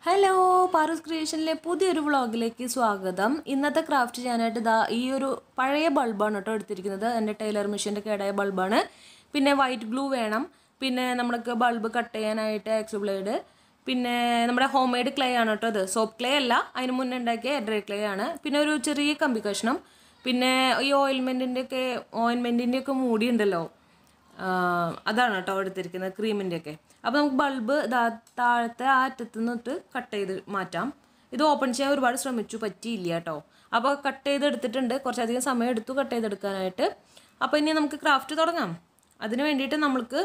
hello പാറൂസ് ക്രിയേഷനിലെ പുതിയൊരു വ്ളോഗിലേക്ക് സ്വാഗതം ഇന്നത്തെ ക്രാഫ്റ്റ് ചെയ്യാനായിട്ട് ഇതാ ഈ ഒരു പഴയ ബൾബാണ് കേട്ടോ എടുത്തിരിക്കുന്നത് എൻ്റെ ടൈലർ മെഷീൻ്റെ കേടായ ബൾബാണ് പിന്നെ വൈറ്റ് ഗ്ലൂ വേണം പിന്നെ നമ്മൾക്ക് ബൾബ് കട്ട് ചെയ്യാനായിട്ട് എക്സ് ബ്ലേഡ് പിന്നെ നമ്മുടെ ഹോം മെയ്ഡ് ക്ലേ ആണ് കേട്ടോ ഇത് സോപ്പ് ക്ലേ അല്ല അതിന് മുന്നേ ഉണ്ടാക്കിയ ഡ്രൈ ക്ലേ ആണ് പിന്നെ ഒരു ചെറിയ കമ്പി കഷ്ണം പിന്നെ ഈ ഓയിൽമെൻറ്റിൻ്റെ ഒക്കെ ഓയിൻമെൻറ്റിൻ്റെ ഒക്കെ മൂടി ഉണ്ടല്ലോ ആ, അതാണ് കേട്ടോ എടുത്തിരിക്കുന്നത് ക്രീമിൻ്റെ ഒക്കെ അപ്പോൾ നമുക്ക് ബൾബ് താഴത്തെ ആ അറ്റത്ത് നിന്നിട്ട് കട്ട് ചെയ്ത് മാറ്റാം ഇത് ഓപ്പൺ ചെയ്യാൻ ഒരുപാട് ശ്രമിച്ചു പറ്റിയില്ല കേട്ടോ അപ്പോൾ കട്ട് ചെയ്ത് എടുത്തിട്ടുണ്ട് കുറച്ചധികം സമയം എടുത്തു കട്ട് ചെയ്തെടുക്കാനായിട്ട് അപ്പോൾ ഇനി നമുക്ക് ക്രാഫ്റ്റ് തുടങ്ങാം അതിന് വേണ്ടിയിട്ട് നമ്മൾക്ക്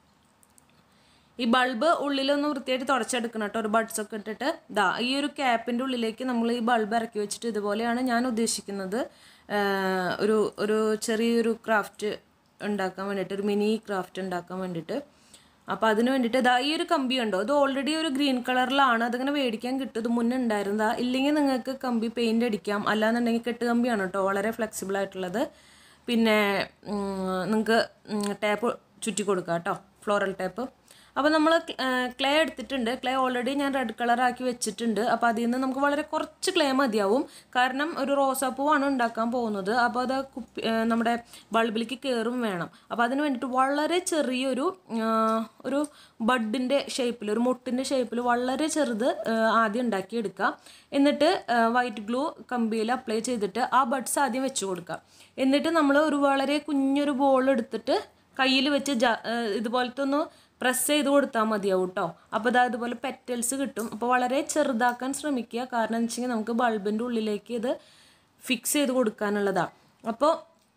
ഈ ബൾബ് ഉള്ളിലൊന്ന് വൃത്തിയായിട്ട് തുടച്ചെടുക്കണം കേട്ടോ ഒരു ബഡ്സ് ഒക്കെ ഇട്ടിട്ട് ദാ ഈ ഒരു ക്യാപ്പിൻ്റെ ഉള്ളിലേക്ക് നമ്മൾ ഈ ബൾബ് ഇറക്കി വെച്ചിട്ട് ഇതുപോലെയാണ് ഞാൻ ഉദ്ദേശിക്കുന്നത് ആ, ഒരു ഒരു ചെറിയൊരു ക്രാഫ്റ്റ് ഉണ്ടാക്കാൻ വേണ്ടിയിട്ട് ഒരു മിനി ക്രാഫ്റ്റ് ഉണ്ടാക്കാൻ വേണ്ടിയിട്ട് അപ്പോൾ അതിന് വേണ്ടിയിട്ട് ഇതാ ഈ ഒരു കമ്പി ഉണ്ടോ ഇത് ഓൾറെഡി ഒരു ഗ്രീൻ കളറിലാണ് അതിങ്ങനെ മേടിക്കാൻ കിട്ടും ഇത് മുന്നേ ഉണ്ടായിരുന്നതാ ഇല്ലെങ്കിൽ നിങ്ങൾക്ക് കമ്പി പെയിൻ്റ് അടിക്കാം അല്ലാന്നുണ്ടെങ്കിൽ കെട്ട് കമ്പിയാണ് കേട്ടോ വളരെ ഫ്ലെക്സിബിൾ ആയിട്ടുള്ളത് പിന്നെ നിങ്ങൾക്ക് ടാപ്പ് ചുറ്റി കൊടുക്കാം കേട്ടോ ഫ്ലോറൽ ടാപ്പ് അപ്പോൾ നമ്മൾ ക്ലേ എടുത്തിട്ടുണ്ട് ക്ലേ ഓൾറെഡി ഞാൻ റെഡ് കളറാക്കി വെച്ചിട്ടുണ്ട് അപ്പോൾ അതിൽ നിന്ന് നമുക്ക് വളരെ കുറച്ച് ക്ലേ മതിയാവും കാരണം ഒരു റോസാപ്പൂവാണ് ഉണ്ടാക്കാൻ പോകുന്നത് അപ്പോൾ അത് കുപ്പി ആ, നമ്മുടെ ബൾബിലേക്ക് കയറും വേണം അപ്പോൾ അതിന് വേണ്ടിയിട്ട് വളരെ ചെറിയൊരു ആ, ഒരു ബഡിൻ്റെ ഷേപ്പിൽ ഒരു മുട്ടിൻ്റെ ഷേപ്പിൽ വളരെ ചെറുത് ആ, ആദ്യം ഉണ്ടാക്കിയെടുക്കുക എന്നിട്ട് വൈറ്റ് ഗ്ലൂ കമ്പിയിൽ അപ്ലൈ ചെയ്തിട്ട് ആ ബഡ്സ് ആദ്യം വെച്ച് കൊടുക്കുക എന്നിട്ട് നമ്മൾ ഒരു വളരെ കുഞ്ഞൊരു ബോൾ എടുത്തിട്ട് കയ്യിൽ വെച്ച് ജ ഏഹ് ഇതുപോലത്തെ ഒന്ന് പ്രസ് ചെയ്ത് കൊടുത്താൽ മതിയാവും കേട്ടോ അപ്പോൾ ഇതാ ഇതുപോലെ പെറ്റൽസ് കിട്ടും അപ്പോൾ വളരെ ചെറുതാക്കാൻ ശ്രമിക്കുക കാരണം എന്ന് വെച്ചെങ്കിൽ നമുക്ക് ബൾബിൻ്റെ ഉള്ളിലേക്ക് ഇത് ഫിക്സ് ചെയ്ത് കൊടുക്കാനുള്ളതാണ് അപ്പോൾ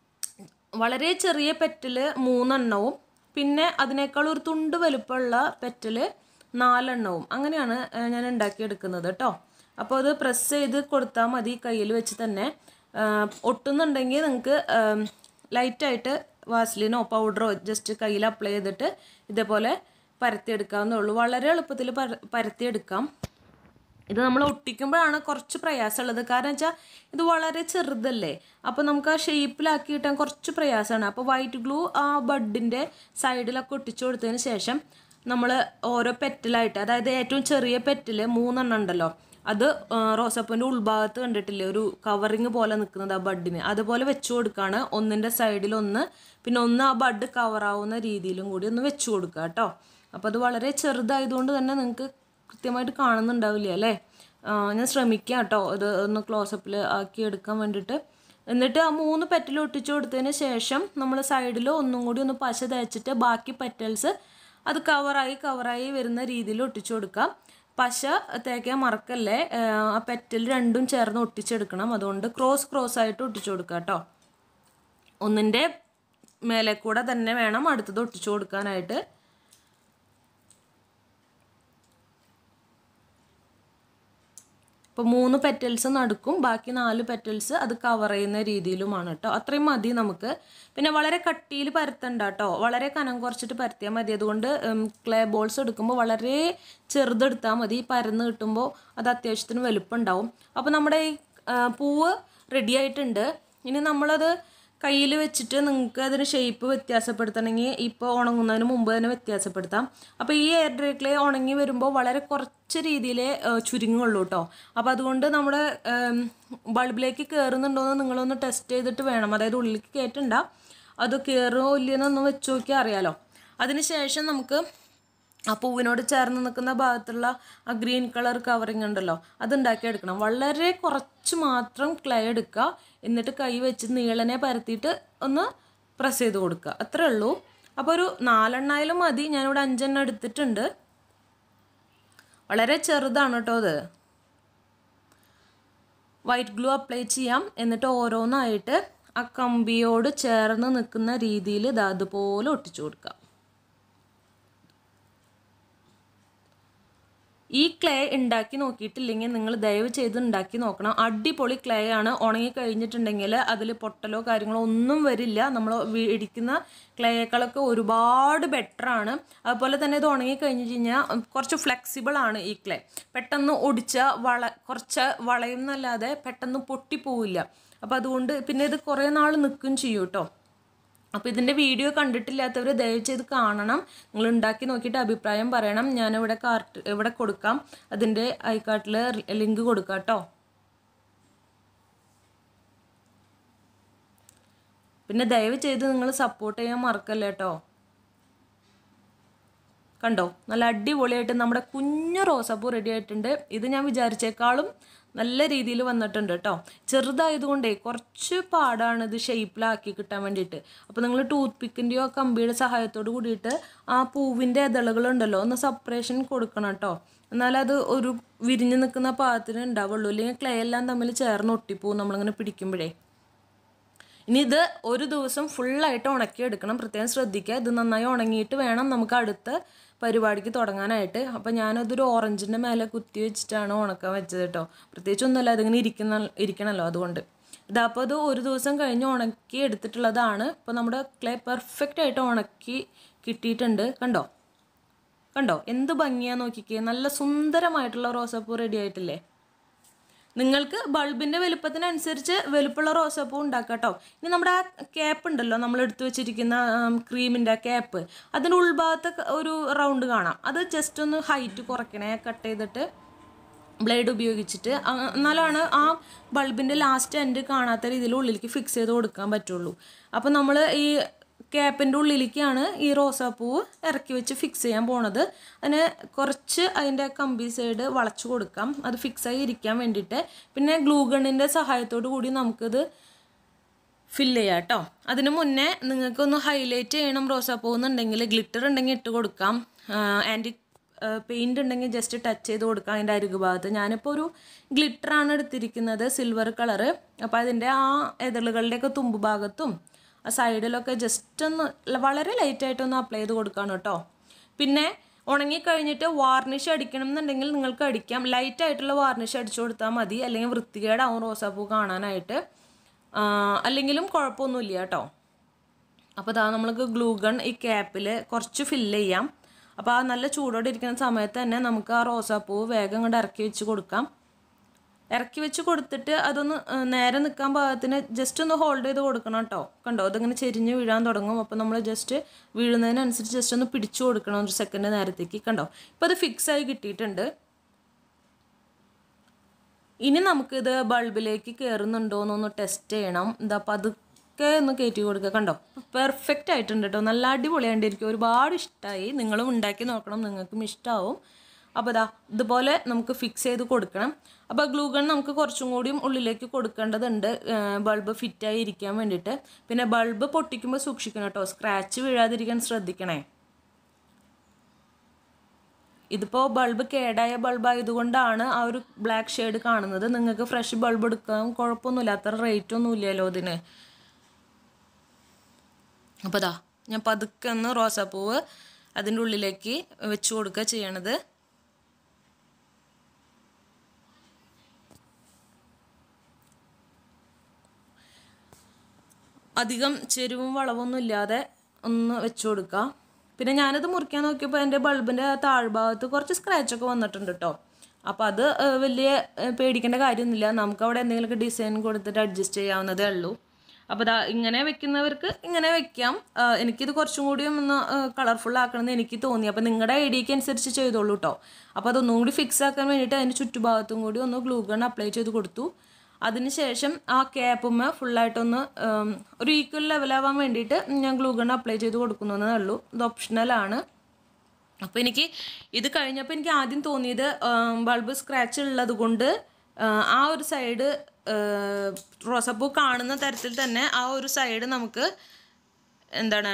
വളരെ ചെറിയ പെറ്റല് മൂന്നെണ്ണവും പിന്നെ അതിനേക്കാൾ ഒരു തുണ്ട് വലുപ്പമുള്ള പെറ്റല് നാലെണ്ണവും അങ്ങനെയാണ് ഏഹ്, ഞാൻ ഉണ്ടാക്കിയെടുക്കുന്നത് കേട്ടോ അപ്പോൾ അത് പ്രസ് ചെയ്ത് കൊടുത്താൽ മതി കയ്യിൽ വെച്ച് തന്നെ ആഹ്, ഒട്ടുന്നുണ്ടെങ്കിൽ നിങ്ങൾക്ക് ലൈറ്റായിട്ട് വാസ്ലിനോ പൗഡറോ ജസ്റ്റ് കയ്യിൽ അപ്ലൈ ചെയ്തിട്ട് ഇതേപോലെ പരത്തിയെടുക്കാവുന്നേ ഉള്ളൂ വളരെ എളുപ്പത്തിൽ പര പരത്തിയെടുക്കാം ഇത് നമ്മൾ ഒട്ടിക്കുമ്പോഴാണ് കുറച്ച് പ്രയാസമുള്ളത് കാരണം വെച്ചാൽ ഇത് വളരെ ചെറുതല്ലേ അപ്പോൾ നമുക്ക് ആ ഷേപ്പിലാക്കി കിട്ടാൻ കുറച്ച് പ്രയാസമാണ് അപ്പോൾ വൈറ്റ് ഗ്ലൂ ആ ബഡിൻ്റെ സൈഡിലൊക്കെ ഒട്ടിച്ചു കൊടുത്തതിന് ശേഷം നമ്മൾ ഓരോ പെറ്റലായിട്ട് അതായത് ഏറ്റവും ചെറിയ പെറ്റിൽ മൂന്നെണ്ണം ഉണ്ടല്ലോ അത് റോസപ്പൂൻ്റെ ഉൾഭാഗത്ത് കണ്ടിട്ടില്ലേ ഒരു കവറിങ് പോലെ നിൽക്കുന്നത് ആ ബഡിന് അതുപോലെ വെച്ചു കൊടുക്കുകയാണ് ഒന്നിൻ്റെ സൈഡിൽ ഒന്ന് പിന്നെ ഒന്ന് ആ ബഡ് കവറാവുന്ന രീതിയിലും കൂടി ഒന്ന് വെച്ചു കൊടുക്കുക കേട്ടോ അപ്പോൾ അത് വളരെ ചെറുതായതുകൊണ്ട് തന്നെ നിങ്ങൾക്ക് കൃത്യമായിട്ട് കാണുന്നുണ്ടാവില്ല അല്ലേ ആ, ഞാൻ ശ്രമിക്കാം കേട്ടോ ഇത് ഒന്ന് ക്ലോസപ്പിൽ ആക്കി എടുക്കാൻ വേണ്ടിയിട്ട് എന്നിട്ട് ആ മൂന്ന് പെറ്റൽ ഒട്ടിച്ചു കൊടുത്തതിന് ശേഷം നമ്മൾ സൈഡിൽ ഒന്നും കൂടി ഒന്ന് പശ തേച്ചിട്ട് ബാക്കി പെറ്റൽസ് അത് കവറായി കവറായി വരുന്ന രീതിയിൽ ഒട്ടിച്ചു കൊടുക്കാം പശ തേക്കാൻ മറക്കല്ലേ ആ, ആ പെറ്റൽ രണ്ടും ചേർന്ന് ഒട്ടിച്ചെടുക്കണം അതുകൊണ്ട് ക്രോസ് ക്രോസ് ആയിട്ട് ഒട്ടിച്ചു കൊടുക്കുക കേട്ടോ ഒന്നിൻ്റെ മേലെ കൂടെ തന്നെ വേണം അടുത്തത് ഒട്ടിച്ചു കൊടുക്കാനായിട്ട് ഇപ്പോൾ മൂന്ന് പെറ്റൽസ് നടുക്കും ബാക്കി നാല് പെറ്റൽസ് അത് കവർ ചെയ്യുന്ന രീതിയിലുമാണ് കേട്ടോ അത്രയും മതി നമുക്ക് പിന്നെ വളരെ കട്ടിയിൽ പരത്തണ്ട കേട്ടോ വളരെ കനം കുറച്ചിട്ട് പരത്തിയാൽ മതി അതുകൊണ്ട് ക്ലേ ബോൾസ് എടുക്കുമ്പോൾ വളരെ ചെറുതെടുത്താൽ മതി പരന്ന് കിട്ടുമ്പോൾ അത് അത്യാവശ്യത്തിന് വലുപ്പം ഉണ്ടാവും അപ്പോൾ നമ്മുടെ ഈ ആ, പൂവ് റെഡി ആയിട്ടുണ്ട് ഇനി നമ്മളത് കയ്യിൽ വെച്ചിട്ട് നിങ്ങൾക്ക് അതിന് ഷേപ്പ് വ്യത്യാസപ്പെടുത്തണമെങ്കിൽ ഇപ്പോൾ ഉണങ്ങുന്നതിന് മുമ്പ് തന്നെ വ്യത്യാസപ്പെടുത്താം അപ്പോൾ ഈ എയർ ഡ്രൈ ക്ലേ ഉണങ്ങി വരുമ്പോൾ വളരെ കുറച്ച് രീതിയിലേ ഏഹ്, ചുരുങ്ങുള്ളൂ കേട്ടോ അപ്പോൾ അതുകൊണ്ട് നമ്മുടെ ഏം, ബൾബിലേക്ക് കയറുന്നുണ്ടോ എന്ന് നിങ്ങളൊന്ന് ടെസ്റ്റ് ചെയ്തിട്ട് വേണം അതായത് ഉള്ളിലേക്ക് കയറ്റണ്ട അത് കയറുമോ ഇല്ലയെന്നൊന്ന് വെച്ച് നോക്കിയാൽ അറിയാലോ അതിനുശേഷം നമുക്ക് ആ പൂവിനോട് ചേർന്ന് നിൽക്കുന്ന ഭാഗത്തുള്ള ആ ഗ്രീൻ കളർ കവറിങ് ഉണ്ടല്ലോ അത് ഉണ്ടാക്കിയെടുക്കണം വളരെ കുറച്ച് മാത്രം ക്ലേ എടുക്കുക എന്നിട്ട് കൈ വെച്ച് നീളനെ പരത്തിയിട്ട് ഒന്ന് പ്രസ് ചെയ്ത് കൊടുക്കുക അത്രേ ഉള്ളൂ അപ്പോൾ ഒരു നാലെണ്ണായാലും മതി ഞാനിവിടെ അഞ്ചെണ്ണം എടുത്തിട്ടുണ്ട് വളരെ ചെറുതാണ് കേട്ടോ അത് വൈറ്റ് ഗ്ലൂ അപ്ലൈ ചെയ്യാം എന്നിട്ട് ഓരോന്നായിട്ട് ആ കമ്പിയോട് ചേർന്ന് നിൽക്കുന്ന രീതിയിൽ ഇത് അതുപോലെ ഒട്ടിച്ചു കൊടുക്കാം ഈ ക്ലേ ഉണ്ടാക്കി നോക്കിയിട്ടില്ലെങ്കിൽ നിങ്ങൾ ദയവ് ചെയ്ത് ഉണ്ടാക്കി നോക്കണം അടിപൊളി ക്ലേ ആണ് ഉണങ്ങി കഴിഞ്ഞിട്ടുണ്ടെങ്കിൽ അതിൽ പൊട്ടലോ കാര്യങ്ങളോ ഒന്നും വരില്ല നമ്മൾ ഇടിക്കുന്ന ക്ലേയേക്കാളൊക്കെ ഒരുപാട് ബെറ്റർ ആണ് അതുപോലെ തന്നെ ഇത് ഉണങ്ങി കഴിഞ്ഞ് കഴിഞ്ഞാൽ കുറച്ച് ഫ്ലെക്സിബിൾ ആണ് ഈ ക്ലേ പെട്ടെന്ന് ഒടിച്ച വള കുറച്ച് വളയുന്നല്ലാതെ പെട്ടെന്ന് പൊട്ടിപ്പോവില്ല അപ്പോൾ അതുകൊണ്ട് പിന്നെ ഇത് കുറേ നാൾ നിൽക്കും ചെയ്യും കേട്ടോ അപ്പോൾ ഇതിൻ്റെ വീഡിയോ കണ്ടിട്ടില്ലാത്തവർ ദയവ് ചെയ്ത് കാണണം നിങ്ങൾ ഉണ്ടാക്കി നോക്കിയിട്ട് അഭിപ്രായം പറയണം ഞാനിവിടെ കാർട്ട് ഇവിടെ കൊടുക്കാം അതിൻ്റെ ഐക്കാർട്ടിൽ ലിങ്ക് കൊടുക്കാം കേട്ടോ പിന്നെ ദയവ് ചെയ്ത് നിങ്ങൾ സപ്പോർട്ട് ചെയ്യാൻ മറക്കല്ലേ കേട്ടോ കണ്ടോ നല്ല അടിപൊളിയായിട്ട് നമ്മുടെ കുഞ്ഞു റോസാപ്പൂ റെഡി ആയിട്ടുണ്ട് ഇത് ഞാൻ വിചാരിച്ചേക്കാളും നല്ല രീതിയിൽ വന്നിട്ടുണ്ട് കേട്ടോ ചെറുതായതുകൊണ്ടേ കുറച്ച് പാടാണ് ഇത് ഷേപ്പിലാക്കി കിട്ടാൻ വേണ്ടിയിട്ട് അപ്പോൾ നിങ്ങൾ ടൂത്ത് പിക്കിൻ്റെയോ കമ്പിയുടെ സഹായത്തോട് കൂടിയിട്ട് ആ പൂവിൻ്റെ ഇതളുകളുണ്ടല്ലോ ഒന്ന് സെപ്പറേഷൻ കൊടുക്കണം കേട്ടോ എന്നാലത് ഒരു വിരിഞ്ഞ് നിൽക്കുന്ന പാകത്തിന് ഉണ്ടാവുള്ളൂ അല്ലെങ്കിൽ ക്ലേ എല്ലാം തമ്മിൽ ചേർന്ന് ഒട്ടിപ്പോവും നമ്മളിങ്ങനെ പിടിക്കുമ്പോഴേ ഇനി ഇത് ഒരു ദിവസം ഫുള്ളായിട്ട് ഉണക്കി എടുക്കണം പ്രത്യേകം ശ്രദ്ധിക്കുക ഇത് നന്നായി ഉണങ്ങിയിട്ട് വേണം നമുക്ക് അടുത്ത പരിപാടിക്ക് തുടങ്ങാനായിട്ട് അപ്പം ഞാനതൊരു ഓറഞ്ചിൻ്റെ മേലെ കുത്തി വെച്ചിട്ടാണ് ഉണക്കാൻ വെച്ചത് കേട്ടോ പ്രത്യേകിച്ച് ഒന്നുമല്ല അതിങ്ങനെ ഇരിക്കുന്ന ഇരിക്കണമല്ലോ അതുകൊണ്ട് ഇതപ്പോൾ അത് ഒരു ദിവസം കഴിഞ്ഞ് ഉണക്കി എടുത്തിട്ടുള്ളതാണ് ഇപ്പോൾ നമ്മുടെ ക്ലേ പെർഫെക്റ്റ് ആയിട്ട് ഉണക്കി കിട്ടിയിട്ടുണ്ട് കണ്ടോ കണ്ടോ എന്ത് ഭംഗിയാ നോക്കിക്കേ നല്ല സുന്ദരമായിട്ടുള്ള റോസാപ്പൂ റെഡി ആയിട്ടില്ലേ നിങ്ങൾക്ക് ബൾബിൻ്റെ വലുപ്പത്തിനനുസരിച്ച് വലുപ്പമുള്ള റോസാപ്പൂ ഉണ്ടാക്കാം കേട്ടോ ഇനി നമ്മുടെ ആ ക്യാപ്പ് ഉണ്ടല്ലോ നമ്മൾ എടുത്തു വെച്ചിരിക്കുന്ന ക്രീമിൻ്റെ ആ ക്യാപ്പ് അതിൻ്റെ ഉൾഭാഗത്ത് ഒരു റൗണ്ട് കാണാം അത് ജസ്റ്റ് ഒന്ന് ഹൈറ്റ് കുറയ്ക്കണേ കട്ട് ചെയ്തിട്ട് ബ്ലേഡ് ഉപയോഗിച്ചിട്ട് ആ- എന്നാലാണ് ആ ബൾബിൻ്റെ ലാസ്റ്റ് എൻഡ് കാണാത്ത രീതിയിൽ ഉള്ളിലേക്ക് ഫിക്സ് ചെയ്ത് കൊടുക്കാൻ പറ്റുള്ളൂ അപ്പോൾ നമ്മൾ ഈ ക്യാപ്പിൻ്റെ ഉള്ളിലേക്കാണ് ഈ റോസാപ്പൂവ് ഇറക്കി വെച്ച് ഫിക്സ് ചെയ്യാൻ പോണത് അതിന് കുറച്ച് അതിൻ്റെ കമ്പി സൈഡ് വളച്ചു കൊടുക്കാം അത് ഫിക്സായി ഇരിക്കാൻ വേണ്ടിയിട്ട് പിന്നെ ഗ്ലൂ ഗണ്ണിൻ്റെ സഹായത്തോടു കൂടി നമുക്കിത് ഫില്ല് ചെയ്യാം കേട്ടോ അതിന് മുന്നേ നിങ്ങൾക്കൊന്ന് ഹൈലൈറ്റ് ചെയ്യണം റോസാപ്പൂ എന്നുണ്ടെങ്കിൽ ഗ്ലിറ്റർ ഉണ്ടെങ്കിൽ ഇട്ട് കൊടുക്കാം ആൻറ്റി പെയിൻ്റ് ഉണ്ടെങ്കിൽ ജസ്റ്റ് ടച്ച് ചെയ്ത് കൊടുക്കാം അതിൻ്റെ അരുകു ഭാഗത്ത് ഞാനിപ്പോൾ ഒരു ഗ്ലിറ്ററാണ് എടുത്തിരിക്കുന്നത് സിൽവർ കളറ് അപ്പോൾ അതിൻ്റെ ആ എതളുകളുടെയൊക്കെ തുമ്പ് ഭാഗത്തും ആ സൈഡിലൊക്കെ ജസ്റ്റ് ഒന്ന് ല- വളരെ ലൈറ്റായിട്ടൊന്ന് അപ്ലൈ ചെയ്ത് കൊടുക്കാണ് കേട്ടോ പിന്നെ ഉണങ്ങിക്കഴിഞ്ഞിട്ട് വാർണിഷ് അടിക്കണം എന്നുണ്ടെങ്കിൽ നിങ്ങൾക്ക് അടിക്കാം ലൈറ്റ് ആയിട്ടുള്ള വാർണിഷ് അടിച്ചു കൊടുത്താൽ മതി അല്ലെങ്കിൽ വൃത്തികേടാവും റോസാപ്പൂ കാണാനായിട്ട് ആ, അല്ലെങ്കിലും കുഴപ്പമൊന്നുമില്ല കേട്ടോ അപ്പോൾ അതാ നമ്മൾക്ക് ഗ്ലൂ ഗൺ ഈ ക്യാപ്പിൽ കുറച്ച് ഫില്ല് ചെയ്യാം അപ്പോൾ ആ നല്ല ചൂടോടെ ഇരിക്കുന്ന സമയത്ത് തന്നെ നമുക്ക് ആ റോസാപ്പൂ വേഗം ഇങ്ങോട്ട് ഇറക്കി വെച്ച് കൊടുക്കാം ഇറക്കി വെച്ച് കൊടുത്തിട്ട് അതൊന്ന് ആ, നേരെ നിൽക്കാൻ പാകത്തിന് ജസ്റ്റ് ഒന്ന് ഹോൾഡ് ചെയ്ത് കൊടുക്കണം കേട്ടോ കണ്ടോ അതിങ്ങനെ ചെരിഞ്ഞ് വീഴാൻ തുടങ്ങും അപ്പോൾ നമ്മൾ ജസ്റ്റ് വീഴുന്നതിനനുസരിച്ച് ജസ്റ്റ് ഒന്ന് പിടിച്ചു കൊടുക്കണം ഒരു സെക്കൻഡ് നേരത്തേക്ക് കണ്ടോ ഇപ്പോൾ അത് ഫിക്സ് ആയി കിട്ടിയിട്ടുണ്ട് ഇനി നമുക്കിത് ബൾബിലേക്ക് കയറുന്നുണ്ടോ എന്നൊന്ന് ടെസ്റ്റ് ചെയ്യണം എന്താ പതുക്കെ ഒന്ന് കയറ്റി കൊടുക്കുക കണ്ടോ പെർഫെക്റ്റ് ആയിട്ടുണ്ട് കേട്ടോ നല്ല അടിപൊളിയായിട്ടിരിക്കും ഒരുപാട് ഇഷ്ടമായി നിങ്ങളും ഉണ്ടാക്കി നോക്കണം നിങ്ങൾക്കും ഇഷ്ടമാവും അപ്പോൾ ഇതാ ഇതുപോലെ നമുക്ക് ഫിക്സ് ചെയ്ത് കൊടുക്കണം അപ്പോൾ ഗ്ലൂ ഗൺ നമുക്ക് കുറച്ചും കൂടിയും ഉള്ളിലേക്ക് കൊടുക്കേണ്ടതുണ്ട് ബൾബ് ഫിറ്റായി ഇരിക്കാൻ വേണ്ടിയിട്ട് പിന്നെ ബൾബ് പൊട്ടിക്കുമ്പോൾ സൂക്ഷിക്കണം കേട്ടോ സ്ക്രാച്ച് വീഴാതിരിക്കാൻ ശ്രദ്ധിക്കണേ ഇതിപ്പോൾ ബൾബ് കേടായ ബൾബ് ആയതുകൊണ്ടാണ് ആ ഒരു ബ്ലാക്ക് ഷെയ്ഡ് കാണുന്നത് നിങ്ങൾക്ക് ഫ്രഷ് ബൾബ് എടുക്കാൻ കുഴപ്പമൊന്നുമില്ല അത്ര റേറ്റ് ഒന്നും ഇല്ലല്ലോ ഇതിന് അപ്പോൾ ദാ ഞാൻ പതുക്കെ ഒന്ന് റോസാപ്പൂവ് അതിൻ്റെ ഉള്ളിലേക്ക് വെച്ച് കൊടുക്കുക ചെയ്യണത് അധികം ചെരുവും വളവൊന്നും ഇല്ലാതെ ഒന്ന് വെച്ച് കൊടുക്കുക പിന്നെ ഞാനത് മുറിക്കാൻ നോക്കിയപ്പോൾ എൻ്റെ ബൾബിൻ്റെ താഴ്ഭാഗത്ത് കുറച്ച് സ്ക്രാച്ചൊക്കെ വന്നിട്ടുണ്ട് കേട്ടോ അപ്പോൾ അത് ഏഹ്, വലിയ ഏഹ്, പേടിക്കേണ്ട കാര്യമൊന്നുമില്ല നമുക്ക് അവിടെ എന്തെങ്കിലുമൊക്കെ ഡിസൈൻ കൊടുത്തിട്ട് അഡ്ജസ്റ്റ് ചെയ്യാവുന്നതേ ഉള്ളൂ അപ്പോൾ ദാ ഇങ്ങനെ വെക്കുന്നവർക്ക് ഇങ്ങനെ വെക്കാം ആഹ്, എനിക്കിത് കുറച്ചും കൂടിയും ഒന്ന് കളർഫുൾ ആക്കണമെന്ന് എനിക്ക് തോന്നി അപ്പോൾ നിങ്ങളുടെ ഐഡിയക്ക് അനുസരിച്ച് ചെയ്തോളൂ കേട്ടോ അപ്പോൾ അതൊന്നും കൂടി ഫിക്സ് ആക്കാൻ വേണ്ടിയിട്ട് അതിൻ്റെ ചുറ്റുഭാഗത്തും കൂടി ഒന്ന് ഗ്ലൂ ഗൺ അപ്ലൈ ചെയ്ത് കൊടുത്തു അതിനുശേഷം ആ ക്യാപ്പുമ്മ ഫുള്ളായിട്ടൊന്ന് ഉം, ഒരു ഈക്വൽ ലെവലാവാൻ വേണ്ടിയിട്ട് ഞാൻ ഗ്ലൂ ഗൺ അപ്ലൈ ചെയ്ത് കൊടുക്കുന്നതേ ഉള്ളൂ ഇത് ഓപ്ഷണലാണ് അപ്പോൾ എനിക്ക് ഇത് കഴിഞ്ഞപ്പോൾ എനിക്ക് ആദ്യം തോന്നിയത് ബൾബ് സ്ക്രാച്ച് ഉള്ളത് കൊണ്ട് ആ, ആ ഒരു സൈഡ് റോസപ്പൂ കാണുന്ന തരത്തിൽ തന്നെ ആ ഒരു സൈഡ് നമുക്ക് എന്താണ്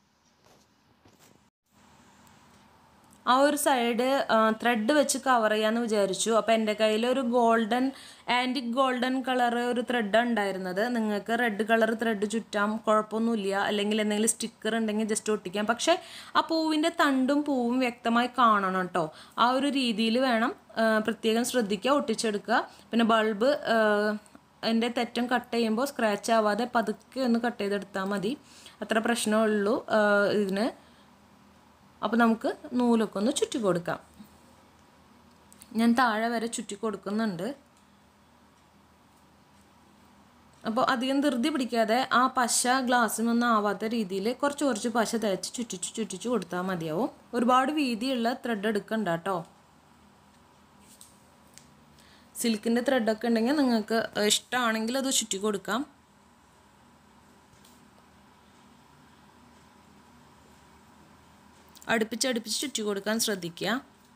ആ ഒരു സൈഡ് ത്രെഡ് വെച്ച് കവർ ചെയ്യാന്ന് വിചാരിച്ചു അപ്പോൾ എൻ്റെ കയ്യിൽ ഒരു ഗോൾഡൻ ആൻറ്റിക് ഗോൾഡൻ കളർ ഒരു ത്രെഡ് ഉണ്ടായിരുന്നത് നിങ്ങൾക്ക് റെഡ് കളർ ത്രെഡ് ചുറ്റാം കുഴപ്പമൊന്നുമില്ല അല്ലെങ്കിൽ എന്തെങ്കിലും സ്റ്റിക്കർ ഉണ്ടെങ്കിൽ ജസ്റ്റ് ഒട്ടിക്കാം പക്ഷേ ആ പൂവിൻ്റെ തണ്ടും പൂവും വ്യക്തമായി കാണണം കേട്ടോ ആ ഒരു രീതിയിൽ വേണം ആ, പ്രത്യേകം ശ്രദ്ധിക്കുക ഒട്ടിച്ചെടുക്കുക പിന്നെ ബൾബ് എൻ്റെ തെറ്റം കട്ട് ചെയ്യുമ്പോൾ സ്ക്രാച്ച് ആവാതെ പതുക്കെ ഒന്ന് കട്ട് ചെയ്തെടുത്താൽ മതി അത്ര പ്രശ്നമുള്ളൂ ആ, ഇതിന് അപ്പോൾ നമുക്ക് നൂലൊക്കെ ഒന്ന് ചുറ്റി കൊടുക്കാം ഞാൻ താഴെ വരെ ചുറ്റി കൊടുക്കുന്നുണ്ട് അപ്പോൾ അധികം ധൃതി പിടിക്കാതെ ആ പശ ഗ്ലാസ്സിനൊന്നും ആവാത്ത രീതിയിൽ കുറച്ച് കുറച്ച് പശ തേച്ച് ചുറ്റിച്ച് ചുറ്റിച്ച് കൊടുത്താൽ മതിയാവും ഒരുപാട് വീതിയുള്ള ത്രെഡ് എടുക്കണ്ട കേട്ടോ സിൽക്കിൻ്റെ ത്രെഡൊക്കെ ഉണ്ടെങ്കിൽ നിങ്ങൾക്ക് ഇഷ്ടമാണെങ്കിൽ അത് ചുറ്റി കൊടുക്കാം അടുപ്പിച്ച് അടുപ്പിച്ച് ചുറ്റി കൊടുക്കാൻ ശ്രദ്ധിക്കുക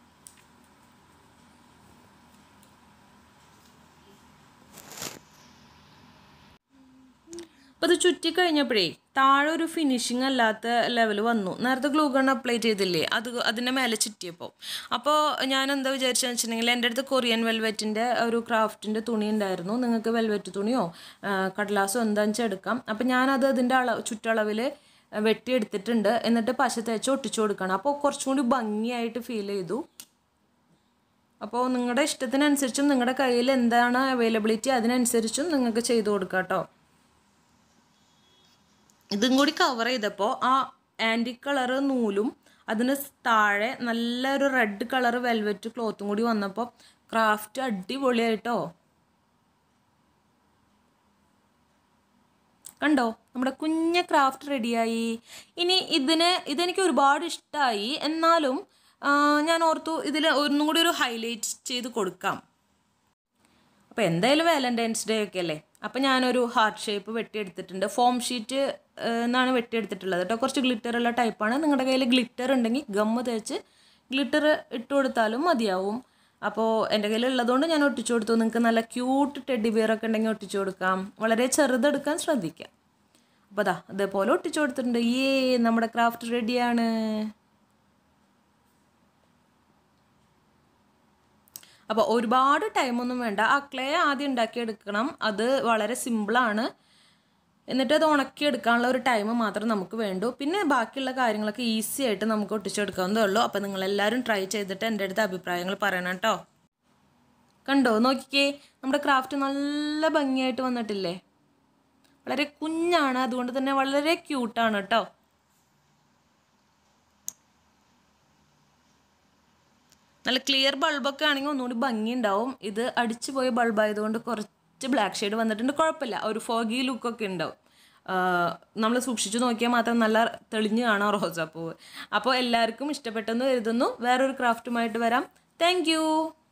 അപ്പോൾ അത് ചുറ്റി കഴിഞ്ഞപ്പോഴേ താഴെ ഒരു ഫിനിഷിങ് അല്ലാത്ത ലെവൽ വന്നു നേരത്തെ ഗ്ലൂ ഗൺ അപ്ലൈ ചെയ്തില്ലേ അത് അതിൻ്റെ മേലെ ചുറ്റിയപ്പോൾ അപ്പോൾ ഞാൻ എന്താ വിചാരിച്ചതെന്ന് വെച്ചിട്ടുണ്ടെങ്കിൽ എൻ്റെ അടുത്ത് കൊറിയൻ വെൽവെറ്റിൻ്റെ ഒരു ക്രാഫ്റ്റിൻ്റെ തുണി ഉണ്ടായിരുന്നു നിങ്ങൾക്ക് വെൽവെറ്റ് തുണിയോ ആ, കടലാസോ എന്താണെന്ന് വെച്ചാൽ എടുക്കാം അപ്പോൾ ഞാനത് അതിൻ്റെ അളവ് ചുറ്റളവിൽ വെട്ടിയെടുത്തിട്ടുണ്ട് എന്നിട്ട് പശ തേച്ച് ഒട്ടിച്ചു കൊടുക്കണം അപ്പോൾ കുറച്ചും കൂടി ഭംഗിയായിട്ട് ഫീൽ ചെയ്തു അപ്പോൾ നിങ്ങളുടെ ഇഷ്ടത്തിനനുസരിച്ചും നിങ്ങളുടെ കയ്യിൽ എന്താണ് അവൈലബിലിറ്റി അതിനനുസരിച്ചും നിങ്ങൾക്ക് ചെയ്തു കൊടുക്കാം കേട്ടോ ഇതും കൂടി കവർ ചെയ്തപ്പോൾ ആ ആൻറ്റിക് കളറ് നൂലും അതിന് താഴെ നല്ലൊരു റെഡ് കളർ വെൽവെറ്റ് ക്ലോത്തും കൂടി വന്നപ്പോൾ ക്രാഫ്റ്റ് അടിപൊളിയായിട്ടോ കണ്ടോ നമ്മുടെ കുഞ്ഞ ക്രാഫ്റ്റ് റെഡിയായി ഇനി ഇതിന് ഇതെനിക്ക് ഒരുപാട് ഇഷ്ടമായി എന്നാലും ആ, ഞാൻ ഓർത്തു ഇതിൽ ഒന്നും കൂടി ഒരു ഹൈലൈറ്റ് ചെയ്ത് കൊടുക്കാം അപ്പോൾ എന്തായാലും വാലൻറ്റൈൻസ് ഡേ ഒക്കെ അല്ലേ അപ്പോൾ ഞാനൊരു ഹാർട്ട് ഷേപ്പ് വെട്ടിയെടുത്തിട്ടുണ്ട് ഫോം ഷീറ്റ് എന്നാണ് വെട്ടിയെടുത്തിട്ടുള്ളത് കേട്ടോ കുറച്ച് ഗ്ലിറ്റർ ഉള്ള ടൈപ്പാണ് നിങ്ങളുടെ കയ്യിൽ ഗ്ലിറ്റർ ഉണ്ടെങ്കിൽ ഗമ്മ് തേച്ച് ഗ്ലിറ്റർ ഇട്ട് കൊടുത്താലും മതിയാവും അപ്പോൾ എൻ്റെ കയ്യിൽ ഉള്ളതുകൊണ്ട് ഞാൻ ഒട്ടിച്ചു കൊടുത്തു നിങ്ങൾക്ക് നല്ല ക്യൂട്ട് ടെഡി ബിയർ ഒക്കെ ഉണ്ടെങ്കിൽ ഒട്ടിച്ചു കൊടുക്കാം വളരെ ചെറുതെടുക്കാൻ ശ്രദ്ധിക്കാം അപ്പോൾ അതാ ഇതേപോലെ ഒട്ടിച്ചു കൊടുത്തിട്ടുണ്ട് ഏ നമ്മുടെ ക്രാഫ്റ്റ് റെഡിയാണ് അപ്പോൾ ഒരുപാട് ടൈമൊന്നും വേണ്ട ആ ക്ലേ ആദ്യം ഉണ്ടാക്കിയെടുക്കണം അത് വളരെ സിമ്പിളാണ് എന്നിട്ട് അത് ഉണക്കിയെടുക്കാനുള്ള ഒരു ടൈം മാത്രം നമുക്ക് വേണ്ടൂ പിന്നെ ബാക്കിയുള്ള കാര്യങ്ങളൊക്കെ ഈസി ആയിട്ട് നമുക്ക് ഒട്ടിച്ചെടുക്കാവുന്നതേ ഉള്ളൂ അപ്പോൾ നിങ്ങളെല്ലാവരും ട്രൈ ചെയ്തിട്ട് എൻ്റെ അടുത്ത് അഭിപ്രായങ്ങൾ പറയണം കേട്ടോ കണ്ടോ നോക്കിക്കേ നമ്മുടെ ക്രാഫ്റ്റ് നല്ല ഭംഗിയായിട്ട് വന്നിട്ടില്ലേ വളരെ കുഞ്ഞാണ് അതുകൊണ്ട് തന്നെ വളരെ ക്യൂട്ടാണ് കേട്ടോ നല്ല ക്ലിയർ ബൾബൊക്കെ ആണെങ്കിൽ ഒന്നുകൂടി ഭംഗി ഉണ്ടാവും ഇത് അടിച്ചു പോയ ബൾബായതുകൊണ്ട് കുറച്ച് ബ്ലാക്ക് ഷെയ്ഡ് വന്നിട്ടുണ്ട് കുഴപ്പമില്ല ഒരു ഫോഗി ലുക്കൊക്കെ ഉണ്ടാവും നമ്മൾ സൂക്ഷിച്ചു നോക്കിയാൽ മാത്രം നല്ല തെളിഞ്ഞ് കാണാം റോസാപ്പൂവ് അപ്പോൾ എല്ലാവർക്കും ഇഷ്ടപ്പെട്ടെന്ന് കരുതുന്നു വേറൊരു ക്രാഫ്റ്റുമായിട്ട് വരാം താങ്ക്